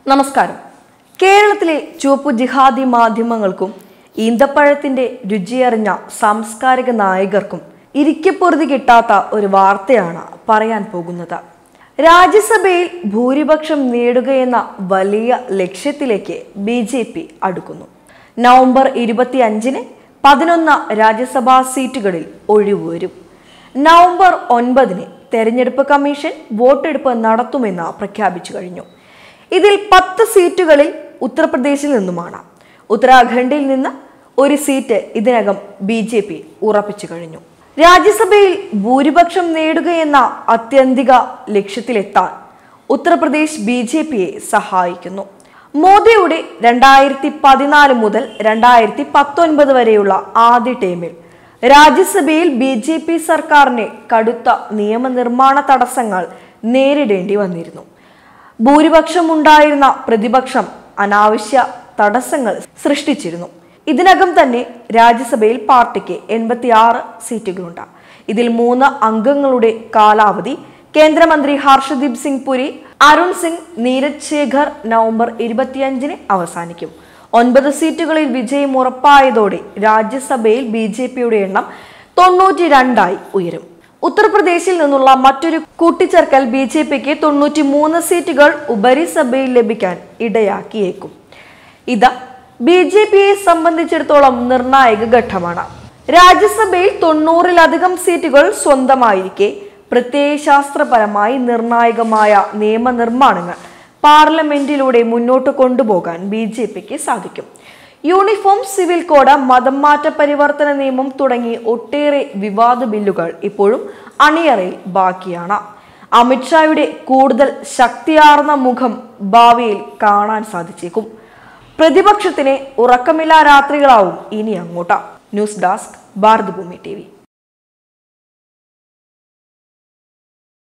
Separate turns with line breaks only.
നമസ്കാരം കേരളത്തിലെ ചുവപ്പു ജിഹാദി മാധ്യമങ്ങൾക്കും ഈന്തപ്പഴത്തിന്റെ രുചിയറിഞ്ഞ സാംസ്കാരിക നായകർക്കും ഇരിക്കപ്പൊറുതി കിട്ടാത്ത ഒരു വാർത്തയാണ് പറയാൻ പോകുന്നത് രാജ്യസഭയിൽ ഭൂരിപക്ഷം നേടുകയെന്ന വലിയ ലക്ഷ്യത്തിലേക്ക് ബി ജെ പി അടുക്കുന്നു നവംബർ ഇരുപത്തി അഞ്ചിന് പതിനൊന്ന് രാജ്യസഭാ സീറ്റുകളിൽ ഒഴിവ് വരും നവംബർ ഒൻപതിന് തെരഞ്ഞെടുപ്പ് കമ്മീഷൻ വോട്ടെടുപ്പ് നടത്തുമെന്ന് പ്രഖ്യാപിച്ചു കഴിഞ്ഞു ഇതിൽ പത്ത് സീറ്റുകളിൽ ഉത്തർപ്രദേശിൽ നിന്നുമാണ് ഉത്തരാഖണ്ഡിൽ നിന്ന് ഒരു സീറ്റ് ഇതിനകം ബി ജെ പി ഉറപ്പിച്ചു കഴിഞ്ഞു രാജ്യസഭയിൽ ഭൂരിപക്ഷം നേടുകയെന്ന അത്യന്തിക ലക്ഷ്യത്തിലെത്താൻ ഉത്തർപ്രദേശ് ബി ജെ പിയെ സഹായിക്കുന്നു മോദിയുടെ രണ്ടായിരത്തി പതിനാല് മുതൽ രണ്ടായിരത്തി പത്തൊൻപത് വരെയുള്ള ആദ്യ ടൈമിൽ രാജ്യസഭയിൽ ബി ജെ പി സർക്കാരിന് കടുത്ത നിയമനിർമ്മാണ തടസ്സങ്ങൾ നേരിടേണ്ടി വന്നിരുന്നു ഭൂരിപക്ഷമുണ്ടായിരുന്ന പ്രതിപക്ഷം അനാവശ്യ തടസ്സങ്ങൾ സൃഷ്ടിച്ചിരുന്നു ഇതിനകം തന്നെ രാജ്യസഭയിൽ പാർട്ടിക്ക് എൺപത്തിയാറ് സീറ്റുകളുണ്ട് ഇതിൽ മൂന്ന് അംഗങ്ങളുടെ കാലാവധി കേന്ദ്രമന്ത്രി ഹർഷദീപ് സിംഗ് പുരി അരുൺ സിംഗ് നീരജ് ശേഖർ നവംബർ ഇരുപത്തിയഞ്ചിന് അവസാനിക്കും ഒൻപത് സീറ്റുകളിൽ വിജയം ഉറപ്പായതോടെ രാജ്യസഭയിൽ ബി ജെ പിയുടെ എണ്ണം തൊണ്ണൂറ്റി രണ്ടായി ഉയരും ഉത്തർപ്രദേശിൽ നിന്നുള്ള മറ്റൊരു കൂട്ടിച്ചേർക്കൽ ബി ജെ പിക്ക് തൊണ്ണൂറ്റി മൂന്ന് സീറ്റുകൾ ഉപരിസഭയിൽ ലഭിക്കാൻ ഇടയാക്കിയേക്കും ഇത് ബി ജെ പിയെ സംബന്ധിച്ചിടത്തോളം നിർണായക ഘട്ടമാണ് രാജ്യസഭയിൽ തൊണ്ണൂറിലധികം സീറ്റുകൾ സ്വന്തമായിരിക്കെ പ്രത്യയശാസ്ത്രപരമായി നിർണായകമായ നിയമനിർമ്മാണങ്ങൾ പാർലമെന്റിലൂടെ മുന്നോട്ട് കൊണ്ടുപോകാൻ ബി ജെ പിക്ക് സാധിക്കും യൂണിഫോം സിവിൽ കോഡ് മതം മാറ്റ പരിവർത്തന നിയമം തുടങ്ങി ഒട്ടേറെ വിവാദ ബില്ലുകൾ ഇപ്പോഴും അണിയറയിൽ ബാക്കിയാണ് അമിത്ഷായുടെ കൂടുതൽ ശക്തിയാർന്ന മുഖം ഭാവിയിൽ കാണാൻ സാധിച്ചേക്കും പ്രതിപക്ഷത്തിന് ഉറക്കമില്ലാ രാത്രികളാവും ഇനി അങ്ങോട്ട് ന്യൂസ് ഡെസ്ക് ഭാരതഭൂമി ടി